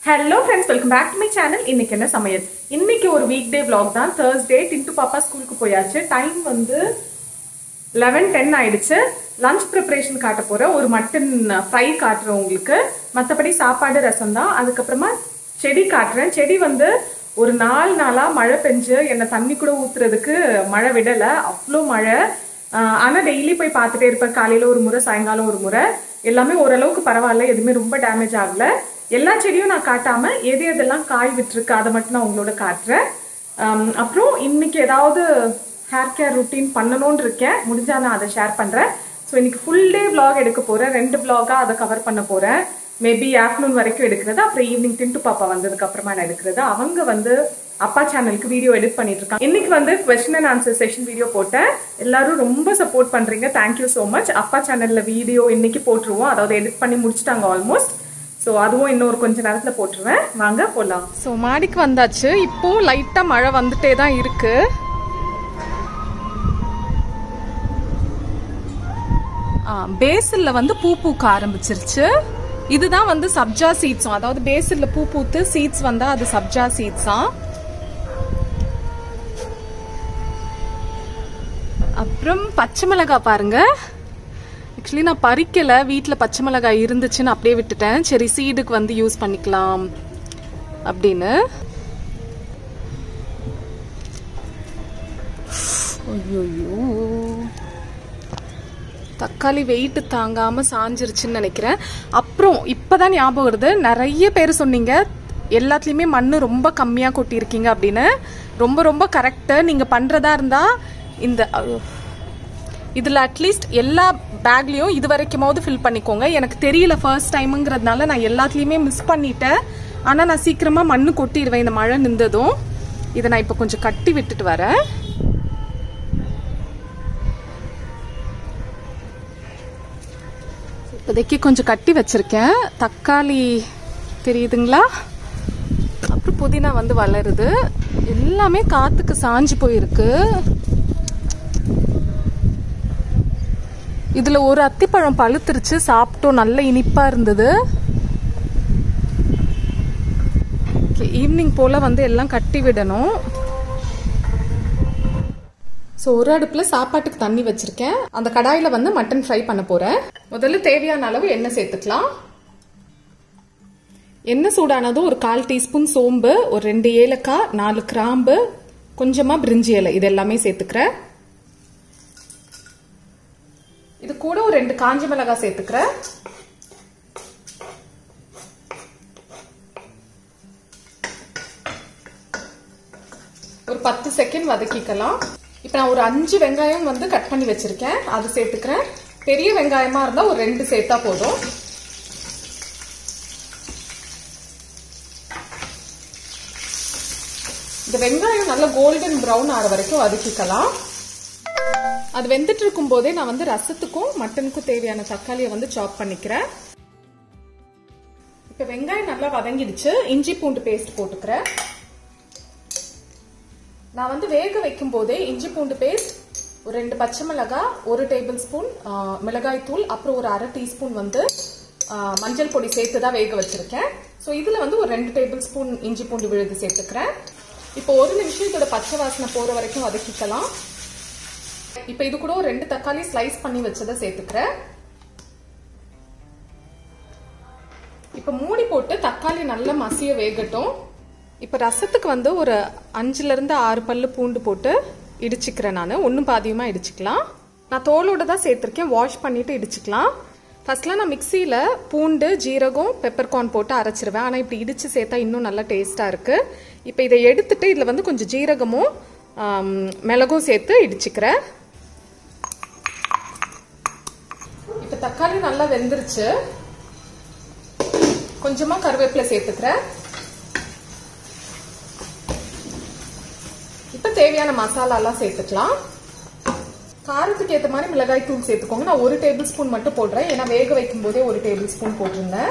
Hello friends welcome back to my channel இன்னைக்கு என்ன சமையல் இன்னைக்கு ஒரு வீக் டே vlog தான் தேர்ஸ்டே டின்ட்டு பாப்பா ஸ்கூலுக்கு போயாச்சு டைம் வந்து லெவன் டென் ஆயிடுச்சு லஞ்ச் ப்ரிப்பரேஷன் காட்ட போகிறேன் ஒரு மட்டன் ஃப்ரை காட்டுறேன் உங்களுக்கு மற்றபடி சாப்பாடு ரசம் தான் அதுக்கப்புறமா செடி காட்டுறேன் செடி வந்து ஒரு நாலு நாளாக மழை பெஞ்சு என்னை தண்ணி கூட ஊற்றுறதுக்கு மழை விடலை அவ்வளோ மழை ஆனால் டெய்லி போய் பார்த்துட்டே இருப்பேன் காலையில் ஒரு முறை சாயங்காலம் ஒரு முறை எல்லாமே ஓரளவுக்கு பரவாயில்ல எதுவுமே ரொம்ப டேமேஜ் ஆகல எல்லா செடியும் நான் காட்டாம எது எதெல்லாம் காய் விட்டுருக்கு அதை மட்டும் நான் உங்களோட காட்டுறேன் ஆம், அப்புறம் இன்னைக்கு ஏதாவது ஹேர் கேர் ருட்டீன் பண்ணணும்னு இருக்கேன் முடிஞ்சா நான் அதை ஷேர் பண்றேன் ஸோ இன்னைக்கு ஃபுல் டே vlog எடுக்க போறேன் ரெண்டு vlog-ஆ அதை கவர் பண்ண போறேன் மேபி ஆஃப்டர்நூன் வரைக்கும் எடுக்கிறது அப்புறம் ஈவினிங் டின்ட்டு பாப்பா வந்ததுக்கு அப்புறமா நான் எடுக்கிறது அவங்க வந்து அப்பா சேனலுக்கு வீடியோ எடிட் பண்ணிட்டு இருக்காங்க இன்னைக்கு வந்து question and answer session video போட்டேன் எல்லாரும் ரொம்ப சப்போர்ட் பண்றீங்க தேங்க்யூ ஸோ மச் அப்பா சேனல்ல வீடியோ இன்னைக்கு போட்டுருவோம் அதாவது எடிட் பண்ணி முடிச்சிட்டாங்க ஆல்மோஸ்ட் ஸோ அதுவும் இன்னொரு கொஞ்ச நேரத்தில் போட்டுருவேன் வாங்க போகலாம் ஸோ மாடிக்கு வந்தாச்சு இப்போ லைட்டாக மழை வந்துட்டே தான் இருக்கு பேசில்ல வந்து பூ பூக்க ஆரம்பிச்சிருச்சு இதுதான் வந்து சப்ஜா சீட்ஸும் அதாவது பேசில்ல பூ பூத்து சீட்ஸ் வந்தா அது சப்ஜா சீட்ஸா அப்புறம் பச்சை மிளகாய் பாருங்க ஆக்சுவலி நான் பறிக்கல வீட்டில் பச்சை மிளகாய் இருந்துச்சுன்னு அப்படியே விட்டுட்டேன் சரி சீடுக்கு வந்து யூஸ் பண்ணிக்கலாம் அப்படின்னு ஐயோ தக்காளி வெயிட் தாங்காம சாஞ்சிருச்சுன்னு நினைக்கிறேன் அப்புறம் இப்பதான் ஞாபகம் வருது நிறைய பேர் சொன்னீங்க எல்லாத்துலயுமே மண்ணு ரொம்ப கம்மியா கொட்டியிருக்கீங்க அப்படின்னு ரொம்ப ரொம்ப கரெக்டு நீங்க பண்றதா இருந்தா இந்த அஹ், இதுல அட்லீஸ்ட் எல்லா பேக்லயும் இது வரைக்குமாவது ஃபில் பண்ணிக்கோங்க எனக்கு தெரியல ஃபர்ஸ்ட் டைமுங்கிறதுனால நான் எல்லாத்துலயுமே மிஸ் பண்ணிட்டேன் ஆனா நான் சீக்கிரமா மண்ணு கொட்டிடுவேன் இந்த மழை நின்றதும் இதை நான் இப்போ கொஞ்சம் கட்டி விட்டுட்டு வரேன் இப்போதைக்கு கொஞ்சம் கட்டி வச்சிருக்கேன் தக்காளி தெரியுதுங்களா அப்புறம் புதினா வந்து வளருது எல்லாமே காத்துக்கு சாஞ்சு போயிருக்கு இதுல ஒரு அத்திப்பழம் பழுத்துருச்சு சாப்பிட்டோம் நல்ல இனிப்பா இருந்தது ஈவினிங் போல வந்து எல்லாம் கட்டி விடணும் ஸோ ஒரு அடுப்பில் சாப்பாட்டுக்கு தண்ணி வச்சிருக்கேன் அந்த கடாயில் வந்து மட்டன் ஃப்ரை பண்ண போறேன் முதல்ல தேவையான அளவு எண்ணெய் சேர்த்துக்கலாம் எண்ணெய் சூடானதும் ஒரு கால் டீஸ்பூன் சோம்பு ஒரு ரெண்டு ஏலக்காய் நாலு கிராம்பு கொஞ்சமா பிரிஞ்சி இலை இது எல்லாமே சேர்த்துக்கிறேன் இது கூட ஒரு ரெண்டு காஞ்ச மிளகாய் சேர்த்துக்கிறேன் ஒரு பத்து செகண்ட் வதக்கிக்கலாம் இப்போ நான் ஒரு அஞ்சு வெங்காயம் வந்து கட் பண்ணி வச்சிருக்கேன் அது சேர்த்துக்கிறேன் பெரிய வெங்காயமா இருந்தா ஒரு ரெண்டு சேர்த்தா போதும் இந்த வெங்காயம் நல்லா கோல்டன் ப்ரௌன் ஆகிற வரைக்கும் வதக்கிக்கலாம் அது வெந்துட்டு இருக்கும் போதே நான் வந்து ரசத்துக்கும் மட்டனுக்கும் தேவையான தக்காளியை வந்து சாப் பண்ணிக்கிறேன் இப்ப வெங்காயம் நல்லா வதங்கிடுச்சு இஞ்சி பூண்டு பேஸ்ட் போட்டுக்கிறேன் நான் வந்து வேக வைக்கும் போதே இஞ்சி பூண்டு பேஸ்ட் ஒரு ரெண்டு பச்சை மிளகாய் ஒரு டேபிள் ஸ்பூன் மிளகாய் தூள் அப்புறம் ஒரு அரை டீஸ்பூன் வந்து ஆ, மஞ்சள் பொடி சேர்த்து தான் வேக வச்சிருக்கேன் ஸோ இதில் வந்து ஒரு ரெண்டு டேபிள் ஸ்பூன் இஞ்சி பூண்டு விழுது சேர்த்துக்கிறேன் இப்போ ஒரு நிமிஷம் இதோட பச்சை வாசனை போகிற வரைக்கும் வதக்கிக்கலாம் இப்போ இது கூட ஒரு ரெண்டு தக்காளி ஸ்லைஸ் பண்ணி வச்சதை சேர்த்துக்கிறேன் இப்போ மூடி போட்டு தக்காளி நல்லா மசிய வேகட்டும் இப்போ ரசத்துக்கு வந்து ஒரு அஞ்சுல இருந்து ஆறு பல்லு பூண்டு போட்டு இடிச்சுக்கிறேன் நான் ஒன்றும் பாதியமாக இடிச்சுக்கலாம் நான் தோலோட தான் சேர்த்துருக்கேன் வாஷ் பண்ணிட்டு இடிச்சுக்கலாம் ஃபர்ஸ்ட்லாம் நான் மிக்சியில் பூண்டு ஜீரகம் பெப்பர்கார்ன் போட்டு அரைச்சிருவேன் ஆனால் இப்படி இடிச்சு சேர்த்தா இன்னும் நல்லா டேஸ்ட்டாக இருக்கு இப்போ இதை எடுத்துட்டு இதில் வந்து கொஞ்சம் ஜீரகமும் ஆம், மிளகும் சேர்த்து இடிச்சுக்கிறேன் இப்போ தக்காளி நல்லா வெந்துருச்சு கொஞ்சமா கருவேப்பிலை சேர்த்துக்கிறேன் இப்ப தேவையான மசாலாலாம் சேர்த்துக்கலாம் காரத்துக்கு ஏத்த மாதிரி மிளகாய் தூள் சேர்த்துக்கோங்க நான் ஒரு டேபிள் ஸ்பூன் மட்டும் போடுறேன் ஏன்னா வேக வைக்கும் போதே ஒரு டேபிள் ஸ்பூன் போட்டிருந்தேன்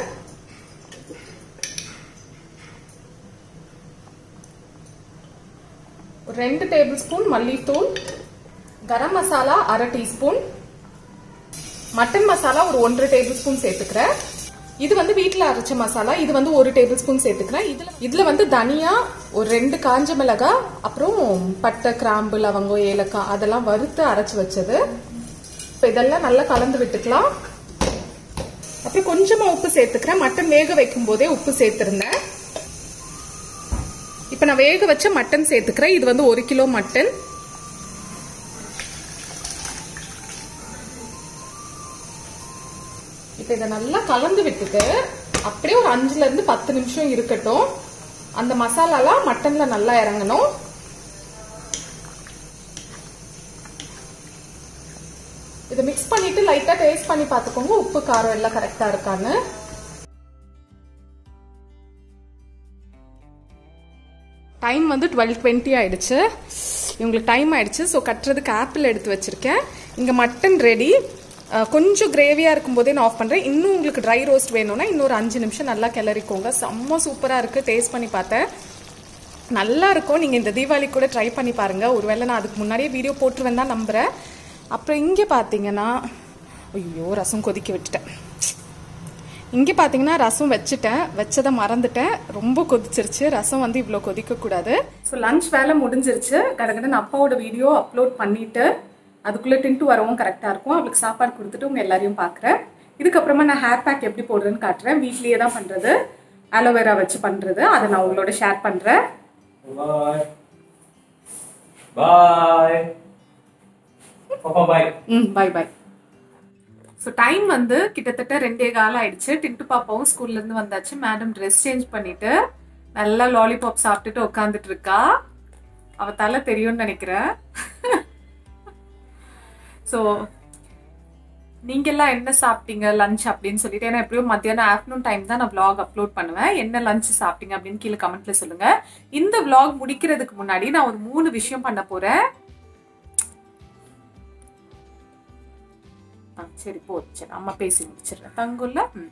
ஒரு ரெண்டு டேபிள் ஸ்பூன் மல்லித்தூள் கரம் மசாலா அரை டீஸ்பூன் மட்டன் மசாலா ஒரு ஒன்றரை டேபிள் ஸ்பூன் சேர்த்துக்கிறேன் இது வந்து வீட்டில் அரைச்ச மசாலா இது வந்து ஒரு டேபிள் ஸ்பூன் சேர்த்துக்கிறேன் இதில் இதில் வந்து தனியா ஒரு ரெண்டு காஞ்ச மிளகாய் அப்புறம் பட்டை கிராம்பு லவங்கம் ஏலக்காய் அதெல்லாம் வறுத்து அரைச்சி வச்சது இப்போ இதெல்லாம் நல்லா கலந்து விட்டுக்கலாம் அப்புறம் கொஞ்சமா உப்பு சேர்த்துக்கிறேன் மட்டன் வேக வைக்கும் போதே உப்பு சேர்த்துருந்தேன் இப்போ நான் வேக வச்ச மட்டன் சேர்த்துக்கிறேன் இது வந்து ஒரு கிலோ மட்டன் இப்போ இதை நல்லா கலந்து விட்டுட்டு அப்படியே ஒரு அஞ்சுல இருந்து பத்து நிமிஷம் இருக்கட்டும் அந்த மசாலாலாம் மட்டன்ல நல்லா இறங்கணும் இதை மிக்ஸ் பண்ணிட்டு லைட்டா டேஸ்ட் பண்ணி பார்த்துக்கோங்க உப்பு காரம் எல்லாம் கரெக்டா இருக்கான்னு டைம் வந்து டுவெல் டுவெண்ட்டி ஆயிடுச்சு இவங்களுக்கு டைம் ஆயிடுச்சு ஸோ கட்டுறதுக்கு ஆப்பிள் எடுத்து வச்சிருக்கேன் இங்கே மட்டன் ரெடி கொஞ்சம் கிரேவியாக இருக்கும்போதே நான் ஆஃப் பண்ணுறேன் இன்னும் உங்களுக்கு ட்ரை ரோஸ்ட் வேணும்னா இன்னொரு அஞ்சு நிமிஷம் நல்லா கிளறிக்கோங்க செம்ம சூப்பராக இருக்குது டேஸ்ட் பண்ணி பார்த்தேன் நல்லா இருக்கும் நீங்கள் இந்த தீபாவளி கூட ட்ரை பண்ணி பாருங்கள் ஒருவேளை நான் அதுக்கு முன்னாடியே வீடியோ போட்டுருவேன் தான் நம்புகிறேன் அப்புறம் இங்கே பார்த்தீங்கன்னா ஐயோ ரசம் கொதிக்க விட்டுட்டேன் இங்கே பார்த்தீங்கன்னா ரசம் வச்சுட்டேன் வச்சதை மறந்துட்டேன் ரொம்ப கொதிச்சிருச்சு ரசம் வந்து இவ்வளோ கொதிக்கக்கூடாது ஸோ லஞ்ச் வேலை முடிஞ்சிருச்சு கடகடன் அப்பாவோட வீடியோ அப்லோட் பண்ணிட்டு அதுக்குள்ளே டின்ட்டு வரவும் கரெக்டாக இருக்கும் அவளுக்கு சாப்பாடு கொடுத்துட்டு உங்கள் எல்லாரையும் பார்க்குறேன் இதுக்கப்புறமா நான் ஹேர் பேக் எப்படி போடுறேன்னு காட்டுறேன் வீட்லேயே தான் பண்ணுறது அலோவேரா வச்சு பண்ணுறது அதை நான் உங்களோட ஷேர் பண்ணுறேன் Bye. Bye. Papa, bye. ம் பை பை ஸோ டைம் வந்து கிட்டத்தட்ட ரெண்டே காலம் ஆயிடுச்சு டின்ட்டு பாப்பாவும் ஸ்கூல்ல இருந்து வந்தாச்சு மேடம் ட்ரெஸ் சேஞ்ச் பண்ணிட்டு நல்லா லாலிபாப் சாப்பிட்டுட்டு உட்காந்துட்டு இருக்கா அவ தலை தெரியும்னு நினைக்கிறேன் ஸோ நீங்கெல்லாம் என்ன சாப்பிட்டீங்க லஞ்ச் அப்படின்னு சொல்லிட்டு ஏன்னா எப்படியும் மத்தியானம் ஆஃப்டர்நூன் டைம் தான் நான் vlog அப்லோட் பண்ணுவேன் என்ன லஞ்ச் சாப்பிட்டீங்க அப்படின்னு கீழே கமெண்ட்ல சொல்லுங்க இந்த vlog முடிக்கிறதுக்கு முன்னாடி நான் ஒரு மூணு விஷயம் பண்ண போறேன் ஆ, சரி போதும் சரி அம்மா பேசி முடிச்சிடுறேன் தங்குல்ல ம்.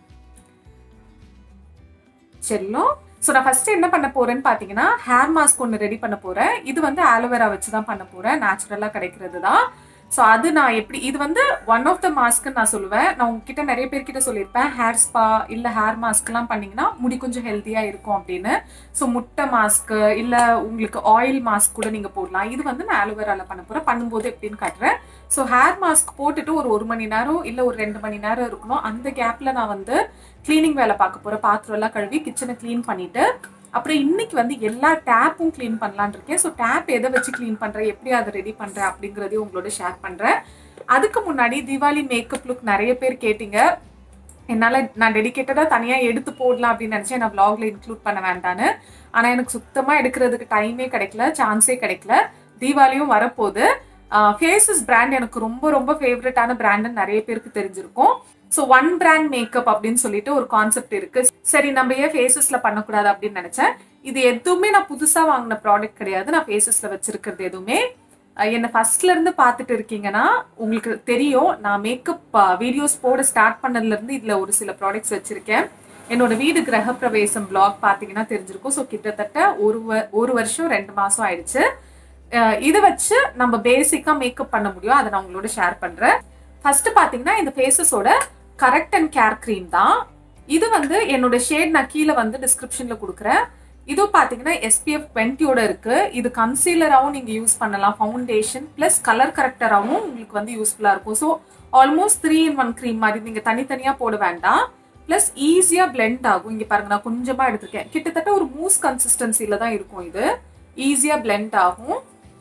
செல்லும் ஸோ நான் ஃபர்ஸ்ட் என்ன பண்ண போறேன்னு பார்த்தீங்கன்னா ஹேர் மாஸ்க் ஒன்று ரெடி பண்ண போறேன் இது வந்து ஆலோவேரா வச்சு தான் பண்ண போறேன் நேச்சுரலாக கிடைக்கிறது தான் ஸோ அது நான் எப்படி இது வந்து ஒன் ஆஃப் த மாஸ்க்னு நான் சொல்லுவேன் நான் உங்ககிட்ட நிறைய பேர்கிட்ட சொல்லியிருப்பேன் ஹேர் ஸ்பா இல்லை ஹேர் மாஸ்க்லாம் பண்ணீங்கன்னா முடி கொஞ்சம் ஹெல்த்தியாக இருக்கும் அப்படின்னு ஸோ முட்டை மாஸ்க்கு இல்லை உங்களுக்கு ஆயில் மாஸ்க் கூட நீங்கள் போடலாம் இது வந்து நான் ஆலோவேரால பண்ண போகிறேன் பண்ணும்போது எப்படின்னு காட்டுறேன் ஸோ ஹேர் மாஸ்க் போட்டுட்டு ஒரு ஒரு மணி நேரம் இல்லை ஒரு ரெண்டு மணி நேரம் இருக்கணும் அந்த கேப்பில் நான் வந்து க்ளீனிங் வேலை பார்க்க போகிறேன் பாத்திரம் எல்லாம் கழுவி கிச்சனை க்ளீன் பண்ணிட்டு அப்புறம் இன்னைக்கு வந்து எல்லா டேப்பும் க்ளீன் பண்ணலான்னு இருக்கேன் ஸோ டேப் எதை வச்சு க்ளீன் பண்ணுறேன் எப்படி அதை ரெடி பண்ணுறேன் அப்படிங்கிறதையும் உங்களோட ஷேர் பண்ணுறேன் அதுக்கு முன்னாடி தீபாவளி மேக்கப் லுக் நிறைய பேர் கேட்டீங்க என்னால் நான் டெடிக்கேட்டடாக தனியாக எடுத்து போடலாம் அப்படின்னு நினச்சேன் நான் vlogல இன்க்ளூட் பண்ண வேண்டான்னு ஆனால் எனக்கு சுத்தமாக எடுக்கிறதுக்கு டைமே கிடைக்கல சான்ஸே கிடைக்கல தீபாவளியும் வரப்போகுது ஃபேஸஸ் பிராண்ட் எனக்கு ரொம்ப ரொம்ப ஃபேவரட்டான பிராண்டுன்னு நிறைய பேருக்கு தெரிஞ்சிருக்கும் ஸோ ஒன் பிராண்ட் மேக்கப் அப்படின்னு சொல்லிட்டு ஒரு கான்செப்ட் இருக்கு சரி நம்ம ஏன் ஃபேஸஸ்ல பண்ணக்கூடாது அப்படின்னு நினைச்சேன் இது எதுவுமே நான் புதுசா வாங்கின ப்ராடக்ட் கிடையாது நான் ஃபேஸஸ்ல வச்சிருக்கிறது எதுவுமே அஹ் என்னை ஃபர்ஸ்ட்ல இருந்து பார்த்துட்டு இருக்கீங்கன்னா உங்களுக்கு தெரியும் நான் மேக்கப் வீடியோஸ் போட ஸ்டார்ட் பண்ணதுல இருந்து இதுல ஒரு சில ப்ராடக்ட்ஸ் வச்சிருக்கேன் என்னோட வீடு கிரக பிரவேசம் பிளாக் பார்த்தீங்கன்னா தெரிஞ்சிருக்கும் ஸோ கிட்டத்தட்ட ஒரு வ- ஒரு வருஷம் ரெண்டு மாசம் ஆயிடுச்சு அஹ் இதை வச்சு நம்ம பேசிக்கா மேக்கப் பண்ண முடியும் அதை நான் உங்களோட ஷேர் பண்றேன் ஃபர்ஸ்ட் பாத்தீங்கன்னா இந்த ஃபேஸஸோட கரெக்ட் அண்ட் கேர் க்ரீம் தான் இது வந்து என்னோட ஷேட் நான் கீழே வந்து டிஸ்கிரிப்ஷன்ல கொடுக்குறேன் இது பாத்தீங்கன்னா எஸ்பிஎஃப் டுவெண்ட்டியோட இருக்கு இது கன்சீலராகவும் நீங்க யூஸ் பண்ணலாம் ஃபவுண்டேஷன் பிளஸ் கலர் கரெக்டராகவும் உங்களுக்கு வந்து யூஸ்ஃபுல்லா இருக்கும் so almost three in one cream மாதிரி நீங்க தனித்தனியா போட வேண்டாம் பிளஸ் ஈஸியா blend ஆகும் இங்க பாருங்க நான் கொஞ்சமா எடுத்திருக்கேன் கிட்டத்தட்ட ஒரு மூஸ் கன்சிஸ்டன்சில தான் இருக்கும் இது ஈஸியா blend ஆகும்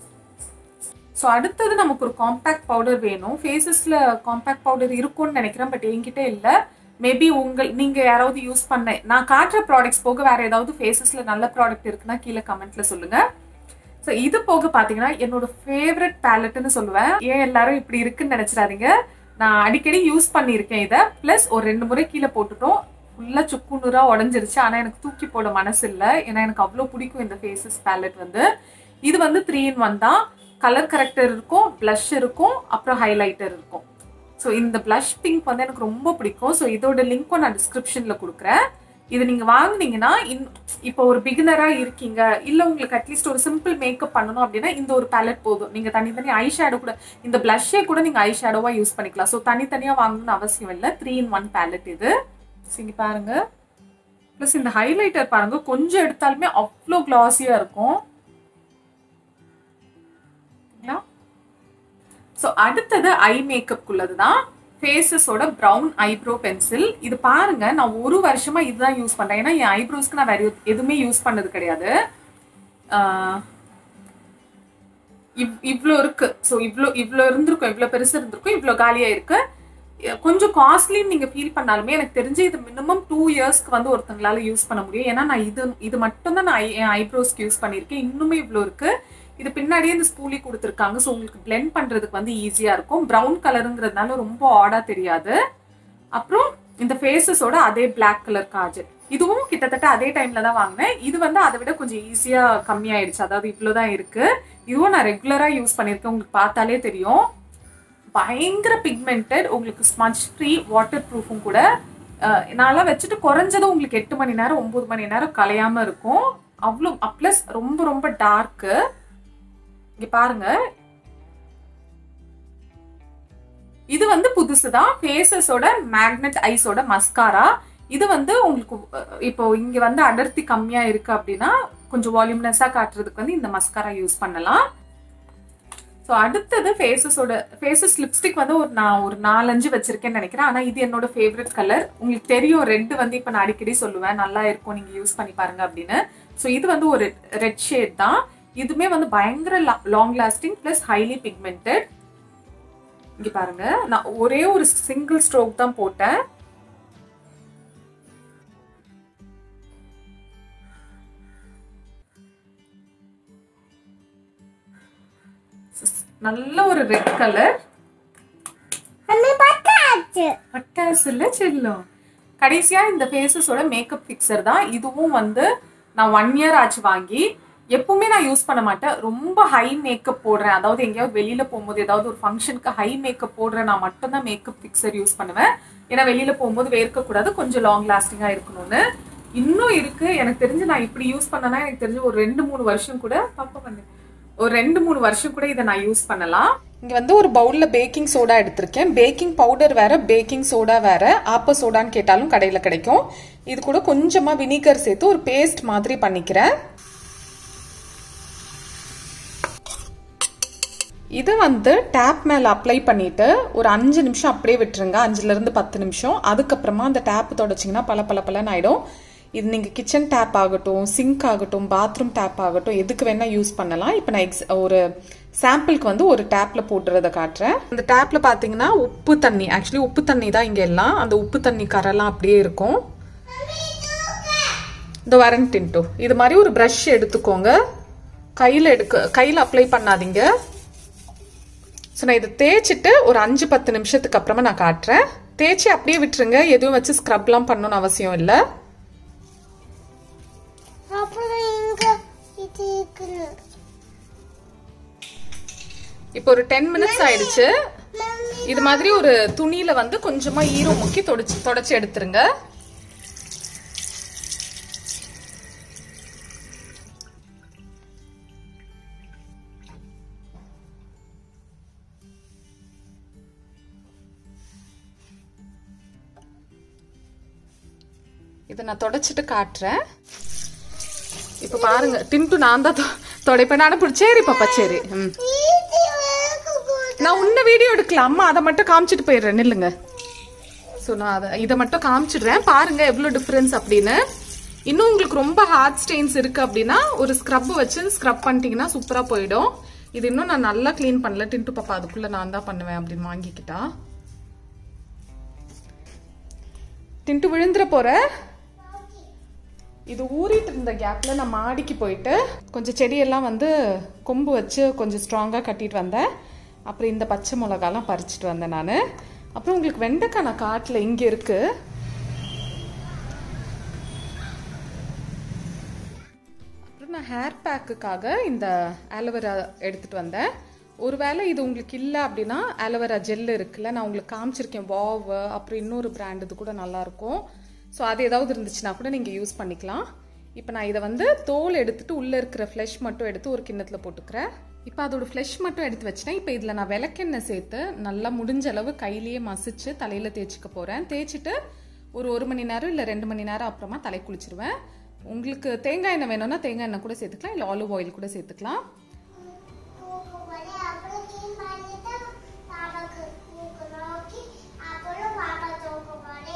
ஸோ அடுத்தது நமக்கு ஒரு காம்பேக்ட் பவுடர் வேணும் ஃபேஸஸில் காம்பேக்ட் பவுடர் இருக்கும்னு நினைக்கிறேன் பட் என்கிட்ட இல்லை மேபி உங்கள் நீங்கள் யாராவது யூஸ் பண்ண நான் காட்டுற ப்ராடக்ட்ஸ் போக வேற ஏதாவது ஃபேஸஸில் நல்ல ப்ராடக்ட் இருக்குன்னா கீழே கமெண்ட்ல சொல்லுங்க ஸோ இது போக பார்த்தீங்கன்னா என்னோட ஃபேவரட் பேலட்னு சொல்லுவேன் ஏன் எல்லாரும் இப்படி இருக்குன்னு நினச்சிடாதீங்க நான் அடிக்கடி யூஸ் பண்ணியிருக்கேன் இதை ப்ளஸ் ஒரு ரெண்டு முறை கீழே போட்டுட்டோம் ஃபுல்லாக சுக்குநூறா உடஞ்சிருச்சு ஆனால் எனக்கு தூக்கி போட மனசு இல்லை ஏன்னா எனக்கு அவ்வளோ பிடிக்கும் இந்த ஃபேஸஸ் பேலட் வந்து இது வந்து த்ரீ இன் ஒன் தான் கலர் கரெக்டர் இருக்கும் ப்ளஷ் இருக்கும் அப்புறம் ஹைலைட்டர் இருக்கும் ஸோ இந்த ப்ளஷ் பிங்க் வந்து எனக்கு ரொம்ப பிடிக்கும் ஸோ இதோட லிங்க்கும் நான் டிஸ்கிரிப்ஷனில் கொடுக்குறேன் இது நீங்கள் வாங்குனீங்கன்னா இன் இப்போ ஒரு பிகினராக இருக்கீங்க இல்லை உங்களுக்கு அட்லீஸ்ட் ஒரு சிம்பிள் மேக்கப் பண்ணணும் அப்படின்னா இந்த ஒரு பேலட் போதும் நீங்கள் தனித்தனி ஐ ஷேடோ கூட இந்த ப்ளஷ்ஷே கூட நீங்கள் ஐ ஷேடோவாக யூஸ் பண்ணிக்கலாம் ஸோ தனித்தனியாக வாங்கணும்னு அவசியம் இல்லை த்ரீ இன் ஒன் பேலட் இது இங்க பாருங்க ப்ளஸ் இந்த ஹைலைட்டர் பாருங்க கொஞ்சம் எடுத்தாலுமே அவ்வளோ கிளாஸியா இருக்கும் ஸோ அடுத்தது ஐ மேக்கப்குள்ளது தான் ஃபேஸஸோட ப்ரௌன் ஐப்ரோ பென்சில் இது பாருங்க நான் ஒரு வருஷமா இதுதான் யூஸ் பண்றேன் ஏன்னா என் ஐப்ரோஸ்க்கு நான் வேற எது- எதுவுமே யூஸ் பண்ணது கிடையாது ஆஹ் இவ் இவ்வளோ இருக்கு ஸோ இவ்வளோ இவ்வளோ இருந்திருக்கும் இவ்வளோ பெருசு இருந்திருக்கும் இவ்வளோ காலியா இருக்கு எ- கொஞ்சம் காஸ்ட்லின்னு நீங்க ஃபீல் பண்ணாலுமே எனக்கு தெரிஞ்சு இது மினிமம் டூ இயர்ஸ்க்கு வந்து ஒருத்தங்களால யூஸ் பண்ண முடியும் ஏன்னா நான் இது இது மட்டும் தான் நான் ஐ- என் ஐப்ரோஸ்க்கு யூஸ் பண்ணியிருக்கேன் இன்னுமே இவ்வளோ இருக்கு இது பின்னாடியே இந்த ஸ்பூலி கொடுத்துருக்காங்க ஸோ உங்களுக்கு blend பண்றதுக்கு வந்து ஈஸியா இருக்கும் ப்ரௌன் கலருங்கிறதுனால ரொம்ப ஆடா தெரியாது அப்புறம் இந்த ஃபேஸஸோட அதே Black கலர் காஜல் இதுவும் கிட்டத்தட்ட அதே டைம்ல தான் வாங்கினேன் இது வந்து அதை விட கொஞ்சம் ஈஸியா கம்மியாயிடுச்சு அதாவது இவ்வளவுதான் இருக்கு இதுவும் நான் ரெகுலரா யூஸ் பண்ணியிருக்கேன் உங்களுக்கு பார்த்தாலே தெரியும் பயங்கர பிக்மெண்டட் உங்களுக்கு ஸ்மஜ் ஃப்ரீ வாட்டர் ப்ரூஃபும் கூட அஹ், நான்லாம் வச்சுட்டு குறைஞ்சது உங்களுக்கு எட்டு மணி நேரம் ஒன்பது மணி நேரம் கலையாம இருக்கும் அவ்வளோ ப்ளஸ் ரொம்ப ரொம்ப டார்க்கு இங்க பாருங்க இது வந்து புதுசுதான் ஃபேஸஸோட மேக்னெட் ஐஸோட மஸ்காரா இது வந்து உங்களுக்கு அஹ், இப்போ இங்க வந்து அடர்த்தி கம்மியா இருக்கு அப்படின்னா கொஞ்சம் வால்யூம்னஸா காட்டுறதுக்கு வந்து இந்த மஸ்காரா யூஸ் பண்ணலாம் ஸோ அடுத்தது ஃபேஸஸோட ஃபேஸஸ் லிப்ஸ்டிக் வந்து ஒரு நான் ஒரு நாலஞ்சு வச்சிருக்கேன்னு நினைக்கிறேன் ஆனால் இது என்னோட ஃபேவரட் கலர் உங்களுக்கு தெரியும் ரெட் வந்து இப்போ நான் அடிக்கடி சொல்லுவேன் நல்லா இருக்கும் நீங்கள் யூஸ் பண்ணி பாருங்க அப்படின்னு ஸோ இது வந்து ஒரு ரெட் ஷேட் தான் இதுமே வந்து பயங்கர long lasting plus highly pigmented இங்க பாருங்க நான் ஒரே ஒரு சிங்கிள் ஸ்ட்ரோக் தான் போட்டேன் நல்ல ஒரு ரெட் கலர் அம்மி பட்டாச்சு பட்டாசு இல்ல செல்லும் கடைசியா இந்த ஃபேஸஸோட மேக்கப் ஃபிக்சர் தான் இதுவும் வந்து நான் ஒன் இயர் ஆச்சு வாங்கி எப்பவுமே நான் யூஸ் பண்ண மாட்டேன் ரொம்ப ஹை மேக்கப் போடுறேன் அதாவது எங்கேயாவது வெளியில போகும்போது ஏதாவது ஒரு ஃபங்க்ஷனுக்கு ஹை மேக்கப் போடுறேன் நான் மட்டும்தான் மேக்கப் ஃபிக்சர் யூஸ் பண்ணுவேன் ஏன்னா வெளியில போகும்போது வேர்க்க கூடாது கொஞ்சம் லாங் லாஸ்டிங்கா இருக்கணும்னு இன்னும் இருக்கு எனக்கு தெரிஞ்சு நான் இப்படி யூஸ் பண்ணனா எனக்கு தெரிஞ்சு ஒரு ரெண்டு மூணு வருஷம் கூட பாப்பா பண்ணு ஒரு ரெண்டு மூணு வருஷம் கூட இதை நான் யூஸ் பண்ணலாம் இங்க வந்து ஒரு பவுல்ல பேக்கிங் சோடா எடுத்திருக்கேன் பேக்கிங் பவுடர் வேற பேக்கிங் சோடா வேற ஆப்ப சோடான்னு கேட்டாலும் கடையில கிடைக்கும் இது கூட கொஞ்சமா வினிகர் சேர்த்து ஒரு பேஸ்ட் மாதிரி பண்ணிக்கிறேன் இது வந்து டேப் மேல அப்ளை பண்ணிட்டு ஒரு அஞ்சு நிமிஷம் அப்படியே விட்டுருங்க அஞ்சுல இருந்து பத்து நிமிஷம் அதுக்கப்புறமா அந்த டேப் தொடச்சிங்கன்னா பல பல பலன்னு ஆயிடும் இது நீங்க கிச்சன் டேப் ஆகட்டும் சிங்க் ஆகட்டும் பாத்ரூம் டேப் ஆகட்டும் எதுக்கு வேணா யூஸ் பண்ணலாம் இப்போ நான் எக்ஸ் ஒரு சாம்பிளுக்கு வந்து ஒரு டேப்ல போட்டுறத காட்டுறேன் இந்த டேப்ல பாத்தீங்கன்னா உப்பு தண்ணி ஆக்சுவலி உப்பு தண்ணி தான் இங்க எல்லாம் அந்த உப்பு தண்ணி கரெல்லாம் அப்படியே இருக்கும் இந்த வரன் டின்ட்டு இது மாதிரி ஒரு ப்ரஷ் எடுத்துக்கோங்க கையில் எடுக்க கையில் அப்ளை பண்ணாதீங்க ஸோ நான் இதை தேய்ச்சிட்டு ஒரு அஞ்சு பத்து நிமிஷத்துக்கு அப்புறமா நான் காட்டுறேன் தேய்ச்சி அப்படியே விட்டுருங்க எதுவும் வச்சு ஸ்க்ரப்லாம் பண்ணணும்னு அவசியம் இல்லை அப்புறம் இங்க இது இருக்குன்னு இப்போ ஒரு டென் மினிட்ஸ் ஆயிடுச்சு இது மாதிரி ஒரு துணியில வந்து கொஞ்சமா ஈரம் முக்கி தொடச்சு தொடச்சி எடுத்துருங்க இதை நான் தொடச்சிட்டு காட்டுறேன் இப்போ பாருங்க டின்ட்டு நான் தான் தொ- தொடைப்பேன் நான் பிடிச்ச சரி பாப்பா சரி ம் இது வேகக்கூடாது. நான் உன்ன வீடியோ எடுக்கல அம்மா அதை மட்டும் காமிச்சிட்டு போயிடுறேன் நில்லுங்க ஸோ நான் அதை இதை மட்டும் காமிச்சிடுறேன் பாருங்க எவ்வளோ டிஃப்ரென்ஸ் அப்படின்னு இன்னும் உங்களுக்கு ரொம்ப ஹார்ட் ஸ்டெயின்ஸ் இருக்கு அப்படின்னா ஒரு ஸ்க்ரப் வச்சு ஸ்க்ரப் பண்ணிட்டீங்கன்னா சூப்பராக போயிடும் இது இன்னும் நான் நல்லா க்ளீன் பண்ணல டின்ட்டு பாப்பா அதுக்குள்ள நான் தான் பண்ணுவேன் அப்படின்னு வாங்கிக்கிட்டா டின்ட்டு விழுந்துற போற இது ஊறிட்டு இருந்த கேப்ல நான் மாடிக்கு போயிட்டு கொஞ்சம் செடியெல்லாம் வந்து கொம்பு வச்சு கொஞ்சம் ஸ்ட்ராங்காக கட்டிட்டு வந்தேன் அப்புறம் இந்த பச்சை மிளகாலாம் பறிச்சிட்டு வந்தேன் நான் அப்புறம் உங்களுக்கு வெண்டைக்காய் நான் காட்டில் இங்கே இருக்கு அப்புறம் நான் ஹேர் பேக்குக்காக இந்த ஆலோவேரா எடுத்துட்டு வந்தேன் ஒருவேளை இது உங்களுக்கு இல்லை அப்படின்னா ஆலோவேரா ஜெல் இருக்குல்ல நான் உங்களுக்கு காமிச்சிருக்கேன் வாவ் அப்புறம் இன்னொரு பிராண்ட் இது கூட நல்லா இருக்கும் ஸோ அது ஏதாவது இருந்துச்சுன்னா கூட நீங்கள் யூஸ் பண்ணிக்கலாம் இப்போ நான் இதை வந்து தோல் எடுத்துட்டு உள்ளே இருக்கிற ஃப்ளஷ் மட்டும் எடுத்து ஒரு கிண்ணத்தில் போட்டுக்கிறேன் இப்போ அதோட ஃப்ளஷ் மட்டும் எடுத்து வச்சிட்டேன் இப்போ இதில் நான் விளக்கெண்ணெய் சேர்த்து நல்லா முடிஞ்ச அளவு கையிலேயே மசிச்சு தலையில் தேய்ச்சிக்க போகிறேன் தேய்ச்சிட்டு ஒரு ஒரு மணி நேரம் இல்லை ரெண்டு மணி நேரம் அப்புறமா தலை குளிச்சிருவேன் உங்களுக்கு தேங்காய் எண்ணெய் வேணும்னா தேங்காய் எண்ணெய் கூட சேர்த்துக்கலாம் இல்லை ஆலிவ் ஆயில் கூட சேர்த்துக்கலாம் தூக்கும்போதே அப்புறம் clean பண்ணிட்டு பாப்பாக்கு மூக்கு நோக்கி அப்புறம் பாப்பா தூக்கும்போதே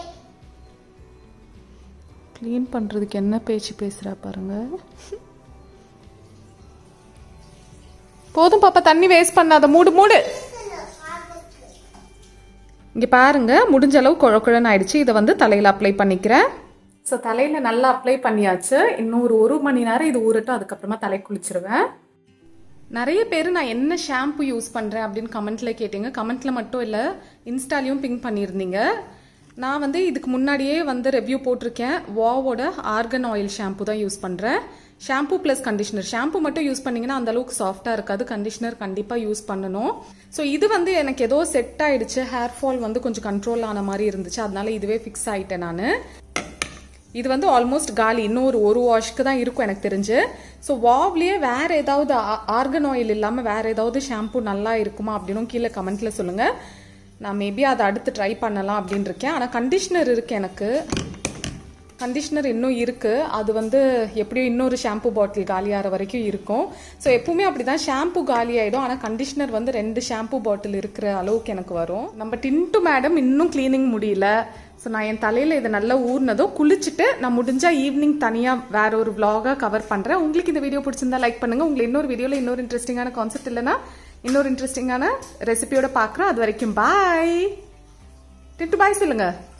க்ளீன் பண்ணுறதுக்கு என்ன பேச்சு பேசுகிறா பாருங்க போதும் பாப்பா தண்ணி வேஸ்ட் பண்ணாத மூடு மூடு இங்கே பாருங்க முடிஞ்ச அளவு குழ குழன்னு ஆயிடுச்சு இதை வந்து தலையில் அப்ளை பண்ணிக்கிறேன் ஸோ தலையில் நல்லா அப்ளை பண்ணியாச்சு இன்னும் ஒரு ஒரு மணி நேரம் இது ஊறட்டும் அதுக்கப்புறமா தலை குளிச்சிருவேன் நிறைய பேர் நான் என்ன ஷாம்பு யூஸ் பண்ணுறேன் அப்படின்னு கமெண்ட்ல கேட்டீங்க கமெண்ட்ல மட்டும் இல்லை இன்ஸ்டாலையும் பிங்க் பண்ணியிருந்தீங்க நான் வந்து இதுக்கு முன்னாடியே வந்து ரிவ்யூ போட்டிருக்கேன் வாவோட ஆர்கன் ஆயில் ஷாம்பு தான் யூஸ் பண்ணுறேன் ஷாம்பு ப்ளஸ் கண்டிஷனர் ஷாம்பு மட்டும் யூஸ் பண்ணீங்கன்னா அந்த அளவுக்கு சாஃப்டாக இருக்காது கண்டிஷனர் கண்டிப்பாக யூஸ் பண்ணணும் ஸோ இது வந்து எனக்கு ஏதோ செட் ஆயிடுச்சு ஹேர் ஃபால் வந்து கொஞ்சம் கண்ட்ரோல் ஆன மாதிரி இருந்துச்சு அதனால இதுவே ஃபிக்ஸ் ஆயிட்டேன் நான் இது வந்து ஆல்மோஸ்ட் காலி இன்னும் ஒரு ஒரு வாஷ்க்கு தான் இருக்கும் எனக்கு தெரிஞ்சு ஸோ வாவ்லேயே வேற ஏதாவது ஆர்கன் ஆயில் இல்லாமல் வேற ஏதாவது ஷாம்பு நல்லா இருக்குமா அப்படின்னு கீழே கமெண்ட்ல சொல்லுங்க நான் மேபி அதை அடுத்து ட்ரை பண்ணலாம் அப்படின்னு இருக்கேன் ஆனால் கண்டிஷனர் இருக்கு எனக்கு கண்டிஷனர் இன்னும் இருக்கு அது வந்து எப்படியும் இன்னொரு ஷாம்பு பாட்டில் காலியாகிற வரைக்கும் இருக்கும் ஸோ எப்பவுமே அப்படிதான் ஷாம்பு காலி ஆயிடும் ஆனால் கண்டிஷனர் வந்து ரெண்டு ஷாம்பு பாட்டில் இருக்கிற அளவுக்கு எனக்கு வரும் நம்ம டின்ட்டு மேடம் இன்னும் க்ளீனிங் முடியல ஸோ நான் என் தலையில் இதை நல்லா ஊறினதும் குளிச்சுட்டு நான் முடிஞ்சா ஈவினிங் தனியாக வேற ஒரு vlog-ஆ கவர் பண்ணுறேன் உங்களுக்கு இந்த வீடியோ பிடிச்சிருந்தா லைக் பண்ணுங்க உங்களை இன்னொரு வீடியோவில் இன்னொரு இன்ட்ரெஸ்டிங்கான கான்செப்ட் இல்லைன்னா இன்னொரு இன்ட்ரெஸ்டிங்கான ரெசிபியோட பார்க்குறோம் அது வரைக்கும் பாய் டிட்டு பாய் சொல்லுங்க